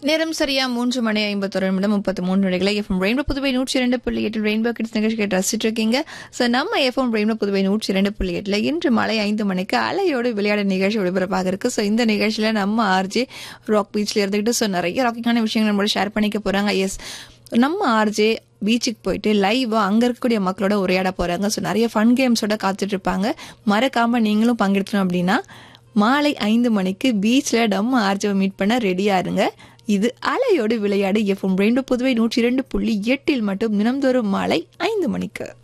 நேரம் சரியா மூன்று மணி ஐம்பத்தொரு நிமிடம் முப்பத்தி மூணு நிலைகளை எஃப்எம் ரெயின்போ புதுவை நூற்றி இரண்டு புள்ளி எட்டில் ரெயின்போ கிட்ஸ் நிகழ்ச்சி கேட்டு ரசிச்சுட்டு இருக்கீங்க ஸோ நம்ம எஃப்எம் ரெயின்போ புதுவை நூற்றி இரண்டு புள்ளி எட்டில் இன்று மாலை ஐந்து மணிக்கு அலையோடு விளையாட நிகழ்ச்சி ஒளிபரப்பாக இருக்கு ஸோ இந்த நிகழ்ச்சியில நம்ம ஆர்ஜே ராக் பீச்ல இருந்துகிட்டு ஸோ நிறைய ராக்கிங்கான விஷயங்கள் நம்மளோட ஷேர் பண்ணிக்க போறாங்க எஸ் நம்ம ஆர்ஜே பீச்சுக்கு போயிட்டு லைவா அங்க இருக்கக்கூடிய மக்களோட உரையாட போறாங்க ஸோ நிறைய ஃபன் கேம்ஸோட காத்துட்டு இருப்பாங்க மறக்காம நீங்களும் பங்கெடுக்கணும் அப்படின்னா மாலை ஐந்து மணிக்கு பீச்ல நம்ம ஆர்ஜவை மீட் பண்ண ரெடியா இருங்க இது அலையோடு விளையாடு எஃப்எம் ரெண்டு புதுவை நூற்றி இரண்டு புள்ளி எட்டில் மட்டும் தினம்தோறும் மாலை ஐந்து மணிக்கு